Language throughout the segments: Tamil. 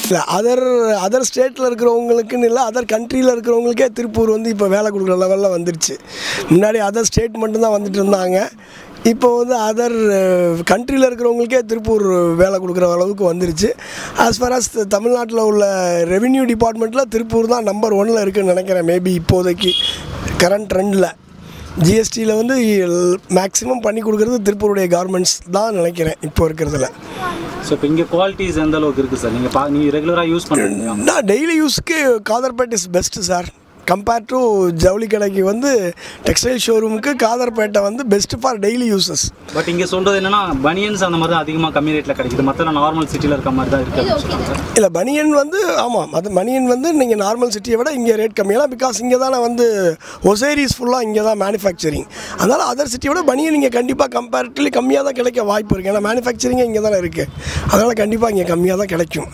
இல்லை அதர் அதர் ஸ்டேட்டில் இருக்கிறவங்களுக்குன்னு இல்லை அதர் கண்ட்ரியில் இருக்கிறவங்களுக்கே திருப்பூர் வந்து இப்போ வேலை கொடுக்குற லெவலில் வந்துருச்சு முன்னாடி அதர் ஸ்டேட் மட்டும்தான் வந்துட்டு இருந்தாங்க இப்போ வந்து அதர் கண்ட்ரியில் இருக்கிறவங்களுக்கே திருப்பூர் வேலை கொடுக்குற அளவுக்கு வந்துருச்சு ஆஸ் ஃபார் அஸ் தமிழ்நாட்டில் உள்ள ரெவின்யூ டிபார்ட்மெண்ட்டில் திருப்பூர் தான் நம்பர் ஒன்னில் இருக்குன்னு நினைக்கிறேன் மேபி இப்போதைக்கு கரண்ட் ட்ரெண்டில் ஜிஎஸ்டியில் வந்து மேக்ஸிமம் பண்ணி கொடுக்குறது திருப்பூருடைய கார்மெண்ட்ஸ் தான் நினைக்கிறேன் இப்போ இருக்கிறதுல ஸோ இப்போ இங்கே குவாலிட்டிஸ் எந்த அளவுக்கு இருக்குது சார் நீங்கள் பா நீங்கள் ரெகுலராக யூஸ் பண்ணுறீங்க நான் டெய்லி யூஸ்க்கு Khaderpet is best sir compare to ஜவுளி கடைக்கு வந்து டெக்ஸ்டைல் ஷோரூமுக்கு காதர்பேட்டை வந்து best for daily uses but இங்கே சொல்கிறது என்னன்னா பனியன்ஸ் அந்த மாதிரி தான் அதிகமாக கம்மி ரேட்டில் கிடைக்குது மற்ற நார்மல் சிட்டியில் இருக்க மாதிரி தான் இருக்குது அப்படின்னு சொல்றாங்க சார் இல்லை பனியன் வந்து ஆமாம் அது பனியன் வந்து நீங்கள் நார்மல் சிட்டியை விட இங்கே ரேட் கம்மியெல்லாம் பிகாஸ் இங்கே தானே வந்து ஒசேரிஸ் ஃபுல்லாக இங்கே தான் மேனுஃபேக்சரிங் அதனால் அதர் சிட்டியை விட பனியன் இங்கே கண்டிப்பாக கம்பேரிட்டிவ்லி கம்மியாக தான் கிடைக்க வாய்ப்பு இருக்குது ஏன்னா மேனுஃபேக்சரிங்கே இங்கே தானே இருக்குது அதனால் கண்டிப்பாக இங்கே கம்மியாக தான் கிடைக்கும்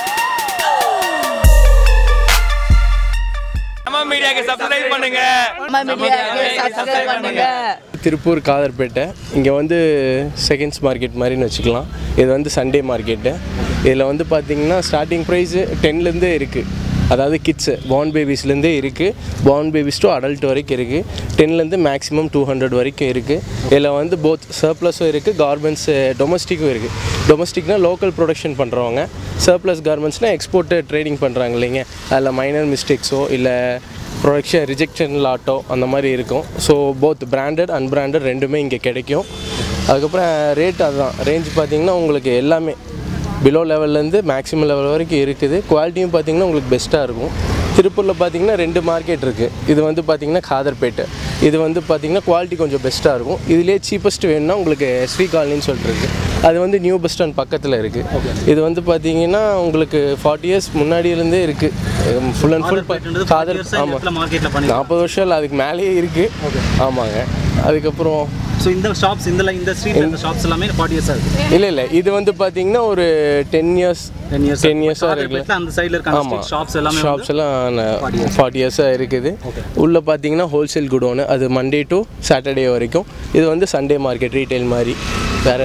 நம்ம மீடியாக்கு சப்ஸ்கிரைப் பண்ணுங்க சப்ஸ்கிரைப் பண்ணுங்க திருப்பூர் காதர்பேட்டை இங்கே வந்து செகண்ட்ஸ் மார்க்கெட் மாதிரின்னு வச்சுக்கலாம் இது வந்து சண்டே மார்க்கெட்டு இதில் வந்து பார்த்திங்கன்னா ஸ்டார்டிங் ப்ரைஸு டென்லேருந்தே இருக்குது அதாவது கிட்ஸு பார்ன் பேபிஸ்லேருந்தே இருக்குது பார்ன் பேபிஸ் டு அடல்ட் வரைக்கும் இருக்குது டென்லேருந்து மேக்ஸிமம் டூ ஹண்ட்ரட் வரைக்கும் இருக்குது இதில் வந்து போத் சர்ப்ளஸும் இருக்குது கார்மெண்ட்ஸ் டொமஸ்டிக்கும் இருக்குது டொமஸ்டிக்னா லோக்கல் ப்ரொடக்ஷன் பண்ணுறவங்க சர்ப்ளஸ் கார்மெண்ட்ஸ்னால் எக்ஸ்போர்ட்டு ட்ரேடிங் பண்ணுறாங்க இல்லைங்க அதில் மைனர் மிஸ்டேக்ஸோ இல்லை ப்ரொடக்ஷன் ரிஜெக்ஷன் லாட்டோ அந்த மாதிரி இருக்கும் ஸோ போத் பிராண்டட் அன்பிராண்டட் ரெண்டுமே இங்கே கிடைக்கும் அதுக்கப்புறம் ரேட் அதுதான் ரேஞ்ச் பார்த்தீங்கன்னா உங்களுக்கு எல்லாமே பிலோ லெவல்லேருந்து மேக்ஸிமம் லெவல் வரைக்கும் இருக்குது குவாலிட்டியும் பார்த்தீங்கன்னா உங்களுக்கு பெஸ்ட்டாக இருக்கும் திருப்பூரில் பார்த்தீங்கன்னா ரெண்டு மார்க்கெட் இருக்குது இது வந்து பார்த்தீங்கன்னா காதர்பேட்டை இது வந்து பார்த்தீங்கன்னா குவாலிட்டி கொஞ்சம் பெஸ்ட்டாக இருக்கும் இதுலேயே சீப்பஸ்ட் வேணும்னா உங்களுக்கு ஸ்ரீ காலனின்னு சொல்லிட்டு இருக்கு அது வந்து நியூ பஸ் ஸ்டாண்ட் பக்கத்தில் இருக்குது இது வந்து பார்த்தீங்கன்னா உங்களுக்கு ஃபார்ட்டி இயர்ஸ் முன்னாடியிலேருந்தே இருக்குது ஃபுல் அண்ட் ஃபுல் காதர் ஆமாம் மார்க்கெட்டில் பண்ணி நாற்பது வருஷம் இல்லை அதுக்கு மேலேயே இருக்குது ஆமாங்க அதுக்கப்புறம் ஸோ இந்த ஷாப்ஸ் இந்த இந்த ஸ்ட்ரீட் இந்த ஷாப்ஸ் எல்லாமே ஃபார்ட்டி இயர்ஸாக இருக்குது இல்லை இல்லை இது வந்து பார்த்தீங்கன்னா ஒரு ten years ten years ten இயர்ஸாக இருக்குல்ல அந்த சைடில் இருக்க ஆமாம் அந்த ஷாப்ஸ் எல்லாமே ஷாப்ஸ் எல்லாம் ஃபார்ட்டி இயர்ஸாக இருக்குது உள்ளே பார்த்தீங்கன்னா ஹோல்சேல் குடோனு அது மண்டே டு சாட்டர்டே வரைக்கும் இது வந்து சண்டே மார்க்கெட் ரீட்டைல் மாதிரி வேறு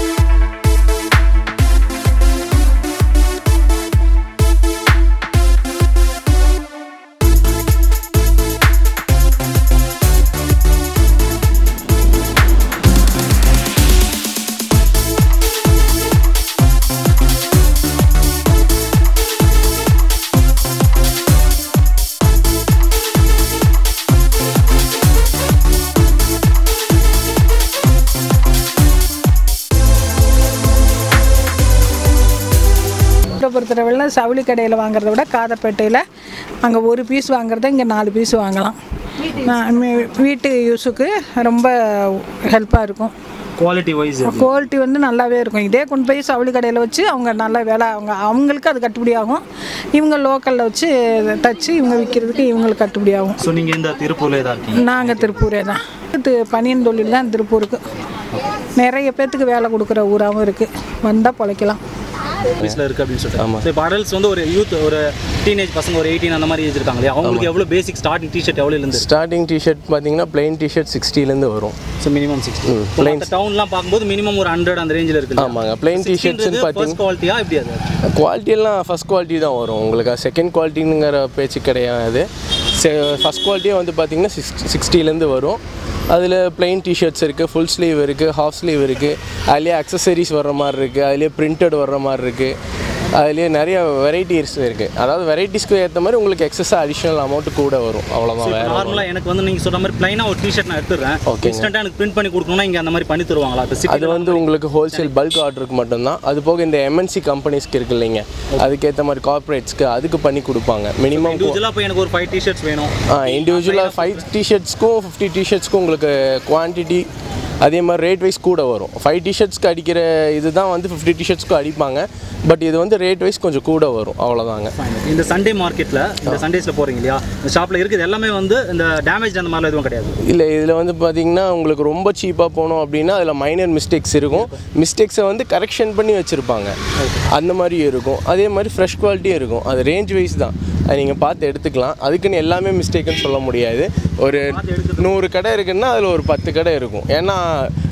பொறுத்தளவில் சவுளி கடையில் வாங்குறத விட காதப்பேட்டையில் அங்கே ஒரு பீஸ் வாங்குறத இங்கே நாலு பீஸ் வாங்கலாம் நான் மீ- வீட்டு யூஸுக்கு ரொம்ப ஹெல்ப்பாக இருக்கும் குவாலிட்டி வைஸ் குவாலிட்டி வந்து நல்லாவே இருக்கும் இதே கொண்டு போய் சவுளி கடையில் வச்சு அவங்க நல்ல வேலை அவங்க அவங்களுக்கு அது கட்டுப்படி ஆகும் இவங்க லோக்கலில் வச்சு தச்சு இவங்க விற்கிறதுக்கு இவங்களுக்கு கட்டுப்படி ஆகும் ஸோ நீங்கள் இந்த திருப்பூரில் தான் இருக்கீங்க நாங்கள் திருப்பூரே தான் இது பனியன் தொழில் தான் திருப்பூருக்கு நிறைய பேர்த்துக்கு வேலை கொடுக்குற ஊராகவும் இருக்குது வந்தால் பிழைக்கலாம் ஆஃபீஸில் இருக்குது அப்படின்னு சொல்லிட்டு ஸோ இப்போ அடல்ட்ஸ் வந்து ஒரு யூத் ஒரு டீனேஜ் பசங்க ஒரு எயிட்டீன் அந்த மாதிரி ஏஜ் இருக்காங்க இல்லையா அவங்களுக்கு எவ்வளோ பேசிக் ஸ்டார்டிங் டிஷர்ட் எவ்வளோ இருந்து ஸ்டார்டிங் டிஷர்ட் பார்த்தீங்கன்னா பிளெயின் டிஷர்ட் சிக்ஸ்டிலேருந்து வரும் ஸோ மினிமம் சிக்ஸ்டி plain- மற்ற டவுன்லாம் பார்க்கும்போது மினிமம் ஒரு ஹண்ட்ரட் அந்த ரேஞ்சில் இருக்கு ஆமாங்க பிளெயின் டிஷர்ட்ஸ்னு ஃபர்ஸ்ட் பார்த்தீங்கன்னா குவாலிட்டியா எப்படி அது குவாலிட்டியெல்லாம் ஃபஸ்ட் குவாலிட்டி தான் வரும் உங்களுக்கு செகண்ட் குவாலிட்டிங்கிற பேச்சு கிடையாது ஃபஸ்ட் குவாலிட்டியே வந்து பார்த்தீங்கன்னா சிக்ஸ் சிக்ஸ்டிலேருந்து வரும் அதில் பிளெயின் டிஷர்ட்ஸ் இருக்குது ஃபுல் ஸ்லீவ் இருக்குது ஹாஃப் ஸ்லீவ் இருக்குது அதுலேயே அக்சசரிஸ் வர்ற மாதிரி இருக்குது அதுலேயே பிரிண்டட் வர்ற மாதிரி இருக்குது அதுலேயே நிறைய வெரைட்டிஸ் இருக்குது அதாவது வெரைட்டிஸ்க்கு ஏற்ற மாதிரி உங்களுக்கு எக்ஸஸாக அடிஷ்னல் அமௌண்ட் கூட வரும் அவ்வளோதான் வேறு நார்மலாக எனக்கு வந்து நீங்கள் சொல்ற மாதிரி பிளைனாக ஒரு டிஷர்ட் நான் எடுத்துறேன் ஓகேங்க. இன்ஸ்டன்ட்டாக எனக்கு பிரிண்ட் பண்ணி கொடுக்கணும்னா இங்கே அந்த மாதிரி பண்ணி தருவாங்களா அது அது வந்து உங்களுக்கு ஹோல்சேல் பல்க் ஆர்டருக்கு மட்டும்தான் அது போக இந்த எம்என்சி கம்பெனிஸ்க்கு இருக்கு இல்லைங்க அதுக்கேற்ற மாதிரி கார்ப்பரேட்ஸ்க்கு அதுக்கு பண்ணி கொடுப்பாங்க மினிமம் இண்டிவிஜுவலாக போய் எனக்கு ஒரு ஃபைவ் டிஷர்ட்ஸ் வேணும் இண்டிவிஜுவலாக ஃபைவ் டிஷர்ட்ஸ்க்கும் ஃபிஃப்டி டிஷர்ட்ஸ்க்கும் உங்களுக்கு குவான்டிட்டி அதே மாதிரி ரேட் வைஸ் கூட வரும் ஃபைவ் டிஷர்ட்ஸ்க்கு அடிக்கிற இதுதான் வந்து ஃபிஃப்டி டிஷர்ட்ஸ்க்கும் அடிப்பாங்க பட் இது வந்து ரேட் வைஸ் கொஞ்சம் கூட வரும் அவ்வளோதாங்க இந்த சண்டே மார்க்கெட்டில் இந்த சண்டேஸில் போகிறீங்க இல்லையா இந்த ஷாப்பில் இருக்குது எல்லாமே வந்து இந்த டேமேஜ் அந்த மாதிரிலாம் எதுவும் கிடையாது இல்லை இதில் வந்து பார்த்தீங்கன்னா உங்களுக்கு ரொம்ப சீப்பாக போனோம் அப்படின்னா அதில் மைனர் மிஸ்டேக்ஸ் இருக்கும் மிஸ்டேக்ஸை வந்து கரெக்ஷன் பண்ணி வச்சுருப்பாங்க அந்த மாதிரியும் இருக்கும் அதே மாதிரி ஃப்ரெஷ் குவாலிட்டியும் இருக்கும் அது ரேஞ்ச் வைஸ் தான் அது நீங்கள் பார்த்து எடுத்துக்கலாம் அதுக்குன்னு எல்லாமே மிஸ்டேக்குன்னு சொல்ல முடியாது ஒரு நூறு கடை இருக்குன்னா அதில் ஒரு பத்து கடை இருக்கும் ஏன்னா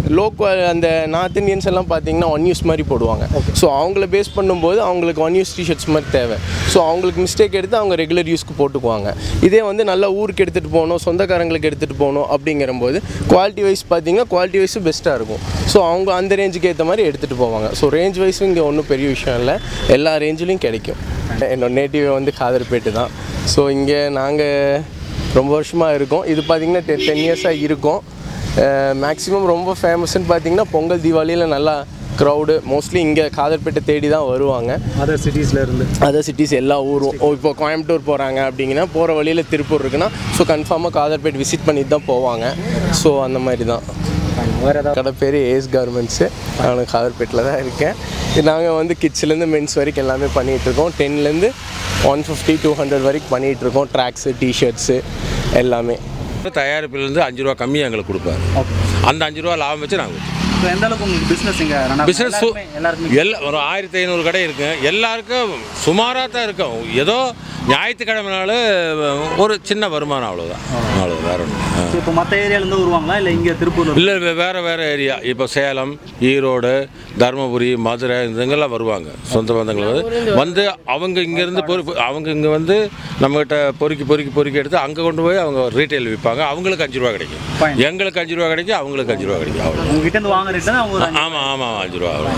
லோ அந்த நார்த் இந்தியன்ஸ் எல்லாம் பார்த்தீங்கன்னா ஒன் யூஸ் மாதிரி போடுவாங்க ஸோ அவங்கள பேஸ் பண்ணும்போது அவங்களுக்கு ஒன் யூஸ் டிஷர்ட்ஸ் மாதிரி தேவை ஸோ அவங்களுக்கு மிஸ்டேக் எடுத்து அவங்க ரெகுலர் யூஸ்க்கு போட்டுக்குவாங்க இதே வந்து நல்லா ஊருக்கு எடுத்துகிட்டு போகணும் சொந்தக்காரங்களுக்கு எடுத்துகிட்டு போகணும் அப்படிங்கிறம்போது குவாலிட்டி வைஸ் பார்த்தீங்கன்னா குவாலிட்டி வைஸும் பெஸ்ட்டாக இருக்கும் ஸோ அவங்க அந்த ரேஞ்சுக்கு ஏற்ற மாதிரி எடுத்துகிட்டு போவாங்க ஸோ ரேஞ்ச் வைஸும் இங்கே ஒன்றும் பெரிய விஷயம் இல்லை எல்லா ரேஞ்சிலையும் கிடைக்கும் என்னோட நேட்டிவ் வந்து காதர்பேட்டு தான் ஸோ இங்கே நாங்கள் ரொம்ப வருஷமாக இருக்கோம் இது பார்த்திங்கன்னா டென் டென் இயர்ஸாக இருக்கும் மேக்ஸிமம் ரொம்ப ஃபேமஸ்ன்னு பார்த்தீங்கன்னா பொங்கல் தீபாவளியில் நல்லா க்ரௌடு மோஸ்ட்லி இங்கே காதர்பேட்டை தேடி தான் வருவாங்க அதர் சிட்டிஸ்ல இருந்து அதர் சிட்டிஸ் எல்லா ஊரும் ஓ இப்போ கோயம்புத்தூர் போகிறாங்க அப்படிங்கன்னா போகிற வழியில் திருப்பூர் இருக்குன்னா ஸோ கன்ஃபார்மாக காதர்பேட் விசிட் பண்ணிட்டு தான் போவாங்க ஸோ அந்த மாதிரி தான் வேற ஏதாவது கடை பேர் ஏஸ் கார்மெண்ட்ஸு நான் காதர்பேட்டில் தான் இருக்கேன் நாங்கள் வந்து கிட்ஸ்லேருந்து மென்ஸ் வரைக்கும் எல்லாமே பண்ணிகிட்ருக்கோம் டென்லேருந்து ஒன் ஃபிஃப்டி டூ ஹண்ட்ரட் வரைக்கும் பண்ணிகிட்ருக்கோம் ட்ராக்ஸு டிஷர்ட்ஸு எல்லாமே தயாரிப்பிலேருந்து அஞ்சு ரூபா கம்மியாக எங்களுக்கு கொடுப்பாரு அந்த அஞ்சு ரூபா லாபம் வச்சு நாங்கள் So, எந்த அளவுக்கு உங்களுக்கு பிசினஸ் இங்க run ஆகுது? பிஸ்னஸ் எல்லாருக்குமே- எல்லாருக்குமே எல்லா ஒரு ஆயிரத்தி ஐநூறு கடை இருக்கு எல்லாருக்கும் சுமாராக தான் இருக்கும் ஏதோ ஞாயிற்றுக்கிழமைனால ஒரு சின்ன வருமானம் அவ்வளோதான் அவ்வளோ வேற ஒன்று So, இப்போ மற்ற ஏரியால இருந்து வருவாங்களா இல்ல இங்க திருப்பூர்ல இல்லை வேறு வேறு ஏரியா இப்போ சேலம் ஈரோடு தருமபுரி மதுரை இதுங்கெல்லாம் வருவாங்க சொந்த பந்தங்கள் வந்து வந்து அவங்க இங்கேருந்து பொறி அவங்க இங்கே வந்து நம்மகிட்ட பொறுக்கி பொறுக்கி பொறுக்கி எடுத்து அங்கே கொண்டு போய் அவங்க ரீட்டைல் விற்பாங்க அவங்களுக்கு அஞ்சு ரூபா கிடைக்கும் Fine. எங்களுக்கு அஞ்சு ரூபா கிடைக்கும் அவங்களுக்கு அஞ்சு ரூபா கிடைக்கும் அவ்வளோ உங்ககிட்ட இருந்து வாங்குற rate தான் அவங்க ஒரு அஞ்சு- ஆமாம் ஆமாம் அஞ்சு ரூபா அவ்வளோ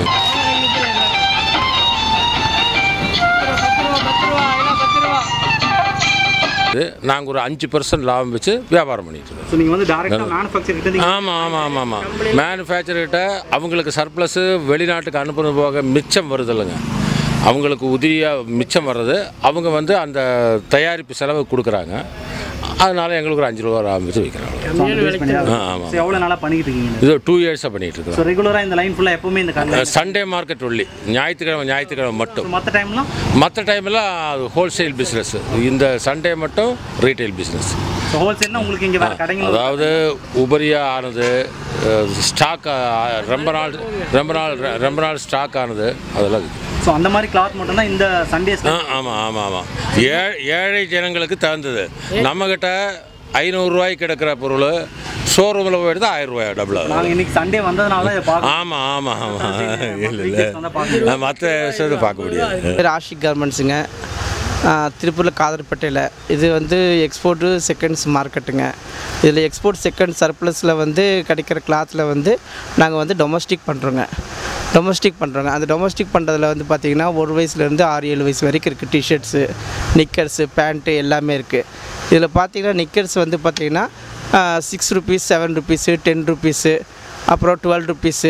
நாங்கள் ஒரு அஞ்சு பர்சன்ட் லாபம் வச்சு வியாபாரம் பண்ணிட்டு இருக்கோம் So, நீங்க வந்து டைரக்டா மேனுஃபேக்சர் கிட்ட இருந்து ஆமாம் ஆமாம் ஆமாம் ஆமாம் மேனுஃபேக்சர்கிட்ட அவங்களுக்கு சர்ப்ளஸு வெளிநாட்டுக்கு அனுப்புறது போக மிச்சம் வருது இல்லைங்க அவங்களுக்கு உதிரியாக மிச்சம் வர்றது அவங்க வந்து அந்த தயாரிப்பு செலவு கொடுக்குறாங்க அதனால எங்களுக்கு ஒரு அஞ்சு ரூபா லாபம் வச்சு விற்கிறாங்க So, அவங்க base பண்ணி தான் ஆ ஆமாம் So, எவ்வளவு நாளா பண்ணிட்டு இருக்கீங்க இது டூ இயர்ஸாக பண்ணிகிட்டு ஸோ இருக்கிறோம் ரெகுலரா இந்த லைன் ஃபுல்லா எப்பவுமே இந்த கடை சண்டே மார்க்கெட் ஒல்லி ஞாயிற்றுக்கிழமை ஞாயிற்றுக்கிழமை மட்டும் மற்ற டைம்லாம் மற்ற டைமில் அது ஹோல்சேல் பிஸ்னஸ் இந்த சண்டே மட்டும் ரீட்டைல் பிஸ்னஸ் ஸோ ஹோல்சேல்னா உங்களுக்கு இங்க வேற கடைகள் அதாவது உபரியாக ஆனது ஸ்டாக் ரொம்ப நாள் ரொம்ப நாள் ரொம்ப நாள் ஸ்டாக் ஆனது அதெல்லாம் இருக்குது ஸோ அந்த மாதிரி கிளாத் மட்டும் தான் இந்த சண்டேஸ் ஆ ஆமாம் ஆமாம் ஆமாம் ஏ ஏழை ஜனங்களுக்கு தகுந்தது நம்மக்கிட்ட ஐநூறுரூவாய்க்கு கிடக்கிற பொருள் ஷோரூமில் போயிட்டு ஆயிரம் ரூபாய் டபுள் நாங்க ஆகும் இன்னைக்கு சண்டே வந்ததுனால இதை பார்க்க ஆமாம் ஆமாம் ஆமாம் இல்லை weekdays வந்தா பார்க்க இல்லை மற்ற விஷயத்தை பார்க்க முடியாது பேர் ஆஷிக் கார்மெண்ட்ஸுங்க திருப்பூரில் காதர்பேட்டையில் இது வந்து எக்ஸ்போர்ட்டு செகண்ட்ஸ் மார்க்கெட்டுங்க இதில் எக்ஸ்போர்ட் செகண்ட் சர்ப்ளஸில் வந்து கிடைக்கிற கிளாத்தில் வந்து நாங்கள் வந்து டொமஸ்டிக் பண்ணுறோங்க டொமஸ்டிக் பண்ணுறோங்க அந்த டொமஸ்டிக் பண்ணுறதுல வந்து பார்த்திங்கன்னா ஒரு வயசுலேருந்து ஆறு ஏழு வயசு வரைக்கும் இருக்குது டிஷர்ட்ஸு நிக்கர்ஸு பேண்ட்டு எல்லாமே இருக்குது இதில் பார்த்தீங்கன்னா நிக்கர்ஸ் வந்து பார்த்திங்கன்னா six rupees seven rupees ten rupees அப்புறம் டுவெல் ருபீஸு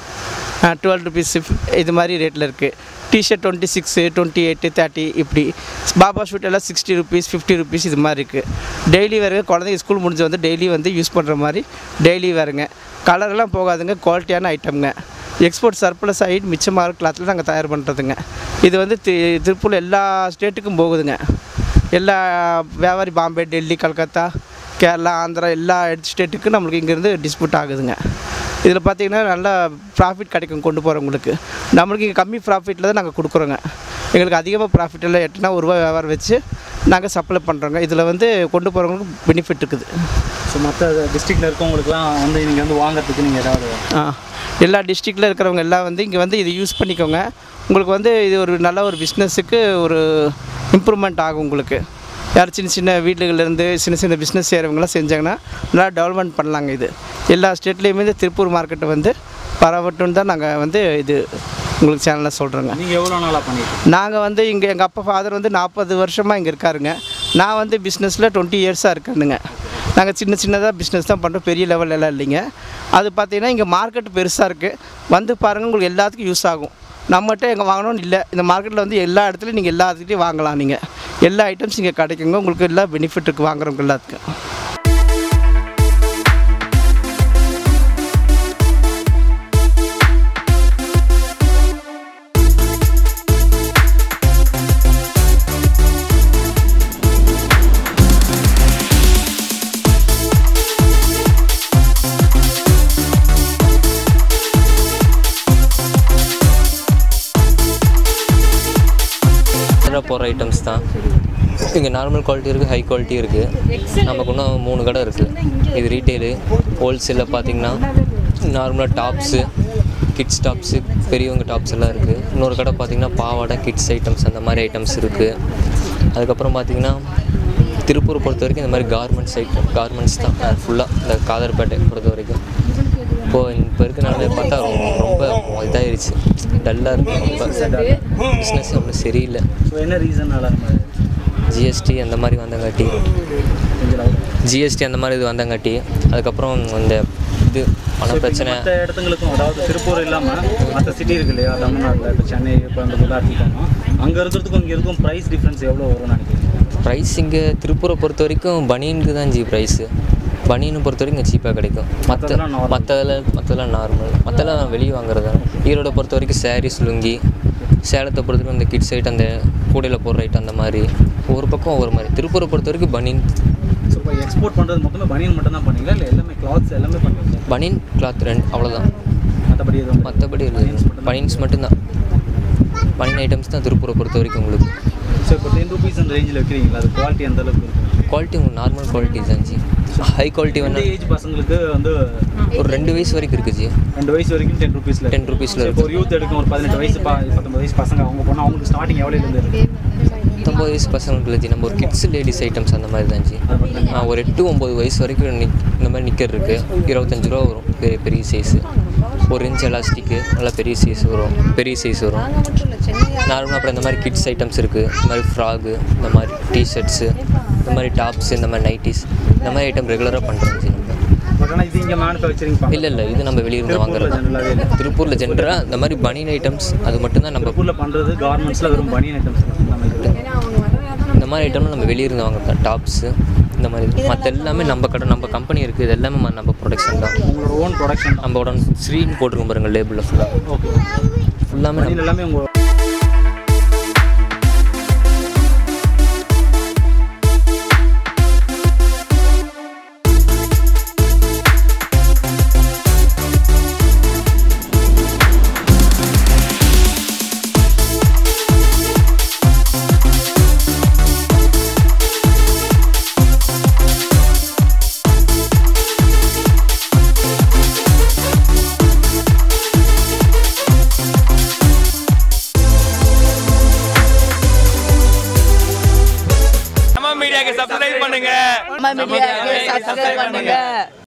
டுவெல் ருபீஸ் இது மாதிரி ரேட்டில் இருக்குது T shirt twenty six twenty eight thirty இப்படி பாபா ஷூட் எல்லாம் சிக்ஸ்டி ருபீஸ் ஃபிஃப்டி ருபீஸ் இது மாதிரி இருக்குது டெய்லி வேறுங்க குழந்தைங்க ஸ்கூல் முடிஞ்சு வந்து டெய்லி வந்து யூஸ் பண்ணுற மாதிரி டெய்லி வேறுங்க கலரெல்லாம் போகாதுங்க குவாலிட்டியான ஐட்டம்ங்க எக்ஸ்போர்ட் சர்ப்ளஸ் ஆகிட்டு மிச்சமாக கிளாத்தில் நாங்கள் தயார் பண்ணுறதுங்க இது வந்து தி திருப்பூர் எல்லா ஸ்டேட்டுக்கும் போகுதுங்க எல்லா வியாபாரி பாம்பே டெல்லி கல்கத்தா கேரளா ஆந்திரா எல்லா ஸ்டேட்டுக்கும் நம்மளுக்கு இங்கேருந்து டிஸ்பியூட் ஆகுதுங்க இதில் பார்த்தீங்கன்னா நல்லா ப்ராஃபிட் கிடைக்கும் கொண்டு போகிறவங்களுக்கு நம்மளுக்கு இங்கே கம்மி ப்ராஃபிட்டில் தான் நாங்கள் கொடுக்குறோங்க எங்களுக்கு அதிகமாக ப்ராஃபிட் இல்லை எட்டுனா ஒரு ரூபா வியாபாரம் வச்சு நாங்கள் சப்ளை பண்ணுறோங்க இதில் வந்து கொண்டு போகிறவங்களுக்கு பெனிஃபிட் இருக்குது ஸோ மற்ற டிஸ்ட்ரிக்ட்ல இருக்கவங்களுக்குலாம் வந்து நீங்க வந்து வாங்குறதுக்கு நீங்க ஏதாவது ஆ எல்லா டிஸ்ட்ரிக்டில் இருக்கிறவங்க எல்லாம் வந்து இங்கே வந்து இது யூஸ் பண்ணிக்கோங்க உங்களுக்கு வந்து இது ஒரு நல்ல ஒரு பிஸ்னஸுக்கு ஒரு இம்ப்ரூவ்மெண்ட் ஆகும் உங்களுக்கு யார் சின்ன சின்ன வீட்டுகள்லேருந்து சின்ன சின்ன பிஸ்னஸ் செய்கிறவங்களாம் செஞ்சாங்கன்னா நல்லா டெவலப்மெண்ட் பண்ணலாங்க இது எல்லா ஸ்டேட்லேயுமே இந்த திருப்பூர் மார்க்கெட்டை வந்து பரவட்டும்னு தான் நாங்கள் வந்து இது உங்களுக்கு சேனலில் சொல்கிறோங்க நீங்க எவ்வளவு நாளா பண்ணிட்டு நாங்கள் வந்து இங்கே எங்கள் அப்பா ஃபாதர் வந்து நாற்பது வருஷமாக இங்கே இருக்காருங்க நான் வந்து பிஸ்னஸில் டுவெண்ட்டி இயர்ஸாக இருக்கேனுங்க நாங்கள் சின்ன சின்னதாக பிஸ்னஸ் தான் பண்ணுறோம் பெரிய லெவல் எல்லாம் இல்லைங்க அது பார்த்தீங்கன்னா இங்கே மார்க்கெட் பெருசாக இருக்குது வந்து பாருங்கள் உங்களுக்கு எல்லாத்துக்கும் யூஸ் ஆகும் நம்மகிட்ட எங்கே வாங்கணும்னு இல்லை இந்த மார்க்கெட்டில் வந்து எல்லா இடத்துலையும் நீங்கள் எல்லா இடத்துலையும் வாங்கலாம் நீங்கள் எல்லா ஐட்டம்ஸ் இங்கே கிடைக்குங்க உங்களுக்கு எல்லா பெனிஃபிட் இருக்குது வாங்குறவங்க எல்லாத்துக்கும் நேராக போகிற ஐட்டம்ஸ் தான் இங்கே நார்மல் குவாலிட்டி இருக்குது ஹை குவாலிட்டி இருக்குது நமக்கு இன்னும் மூணு கடை இருக்குது இது ரீட்டெயிலு ஹோல்சேலில் பார்த்தீங்கன்னா நார்மலாக டாப்ஸு கிட்ஸ் டாப்ஸு பெரியவங்க டாப்ஸ் எல்லாம் இருக்குது இன்னொரு கடை பார்த்தீங்கன்னா பாவாடை கிட்ஸ் ஐட்டம்ஸ் அந்த மாதிரி ஐட்டம்ஸ் இருக்குது அதுக்கப்புறம் பார்த்தீங்கன்னா திருப்பூர் பொறுத்த வரைக்கும் இந்த மாதிரி கார்மெண்ட்ஸ் ஐட்டம் கார்மெண்ட்ஸ் தான் ஃபுல்லாக இந்த காதர்பேட்டை பொறுத்த வரைக்கும் இப்போது இப்போ இருக்க நிலைமை பார்த்தா ரொம்ப ரொம்ப இதாகிடுச்சு டல்லாக இருக்குது ரொம்ப பிஸ்னஸ் ஒன்றும் சரியில்லை ஸோ என்ன ரீசன்னால நம்ம ஜிஎஸ்டி அந்த மாதிரி வந்தங்காட்டி ஜிஎஸ்டி அந்த மாதிரி இது வந்தங்காட்டி அதுக்கப்புறம் இந்த இது பண பிரச்சனை மற்ற இடத்துங்களுக்கும் அதாவது திருப்பூர் இல்லாமல் மற்ற சிட்டி இருக்கு இல்லையா தமிழ்நாட்டில் இப்போ சென்னை இப்போ அந்த எடுத்துக்கிட்டோம்னா அங்கே இருக்கிறதுக்கும் இங்கே இருக்கும் ப்ரைஸ் டிஃப்ரென்ஸ் எவ்வளோ வரும்னு நினைக்கிறீங்க ப்ரைஸ் இங்கே திருப்பூரை பொறுத்த வரைக்கும் பனியனுக்கு தான் ஜி ப்ரைஸு பனியனை பொறுத்த வரைக்கும் இங்கே சீப்பாக கிடைக்கும் மற்ற மத்ததெல்லாம் normal. மற்றதெல்லாம் மற்றதெல்லாம் நார்மல் மற்றெல்லாம் வெளியே வாங்குறது தான் ஈரோடை பொறுத்த வரைக்கும் சாரீஸ் லுங்கி சேலத்தை பொறுத்த வரைக்கும் இந்த கிட்ஸ் ஐட்டம் அந்த கூடையில் போடுற ஐட்டம் அந்த மாதிரி ஒவ்வொரு பக்கம் ஒவ்வொரு மாதிரி திருப்பூரை பொறுத்த வரைக்கும் பனியன் ஸோ இப்போ எக்ஸ்போர்ட் பண்ணுறது மொத்தமே பனியன் மட்டும் தான் பண்ணீங்களா இல்லை எல்லாமே கிளாத்ஸ் எல்லாமே பண்ணுவீங்க பனியன் கிளாத் ரெண்டு அவ்வளோதான் மற்றபடி எதுவும் மற்றபடி இல்லை பனியன்ஸ் மட்டும்தான் பனியன் ஐட்டம்ஸ் தான் திருப்பூரை பொறுத்த வரைக்கும் உங்களுக்கு ஸோ இப்போ டென் ருபீஸ் அந்த ரேஞ்சில் வைக்கிறீங்களா அது குவாலிட்டி எந்த அளவுக்கு இருக்கும் குவாலிட்டி உங்களுக்கு நார்மல் குவாலிட்டி தான் ஜி ஹை குவாலிட்டி இந்த வேணால் ஏஜ் பசங்களுக்கு வந்து ஒரு ரெண்டு வயசு வரைக்கும் இருக்குது ஜி ரெண்டு வயசு வரைக்கும் டென் ருபீஸில் 10 rupeesல இப்போ ஒரு யூத் எடுக்கும் ஒரு பதினெட்டு வயசு பா பத்தொம்பது வயசு பசங்க அவங்க போனால் அவங்களுக்கு ஸ்டார்டிங் எவ்வளோலேருந்து இருக்கு பத்தொம்பது வயசு பசங்களுக்கு இல்லை ஜி நம்ம ஒரு கிட்ஸ் லேடிஸ் ஐட்டம்ஸ் அந்த மாதிரி தான் ஜி ஆ, ஒரு எட்டு ஒம்பது வயசு வரைக்கும் நிக் இந்த மாதிரி நிக்கர் இருக்குது இருபத்தஞ்சு ரூபா வரும் பெரிய பெரிய சைஸு ஒரு இன்ச் எலாஸ்டிக்கு நல்லா பெரிய சைஸ் வரும் பெரிய சைஸ் வரும் நார்மலாக அப்புறம் இந்த மாதிரி கிட்ஸ் ஐட்டம்ஸ் இருக்குது இந்த மாதிரி ஃப்ராகு இந்த மாதிரி டிஷர்ட்ஸு இந்த மாதிரி டாப்ஸ் இந்த மாதிரி நைட்டிஸ் இந்த மாதிரி ஐட்டம் ரெகுலராக பண்ணுறோம் ஜி நம்ம பட் ஆனால் இது இங்கே மேனுஃபேக்சரிங் பண்ண இல்லை இல்லை இது நம்ம வெளியிருந்து வாங்குறது ஜெனரலாகவே இல்லை திருப்பூரில் ஜென்ரலாக இந்த மாதிரி பனியன் ஐட்டம்ஸ் அது மட்டும்தான் நம்ம திருப்பூரில் பண்ணுறது கார்மெண்ட்ஸில் வெறும் பனியன் ஐட்டம்ஸ் மட்டும் தான் இந்த மாதிரி ஐட்டம்லாம் நம்ம வெளியிருந்து வாங்குறது டாப்ஸு இந்த மாதிரி மற்ற எல்லாமே நம்ம கடை நம்ம கம்பெனி இருக்குது இது எல்லாமே ம- நம்ம ப்ரொடக்ஷன் தான் உங்களோட ஓன் ப்ரொடக்ஷன் தான் நம்மளோட ஸ்க்ரீன் போட்டிருக்கோம் பாருங்க லேபிளில் ஃபுல்லாக ஓகே ஃபுல்லாமே பனியன் நம்ம எல்லாமே உங்கள் நம்ம மீடியாக்கு சப்ஸ்கிரைப் பண்ணுங்க நம்ம மீடியாவுக்கு சப்ஸ்கிரைப் பண்ணுங்க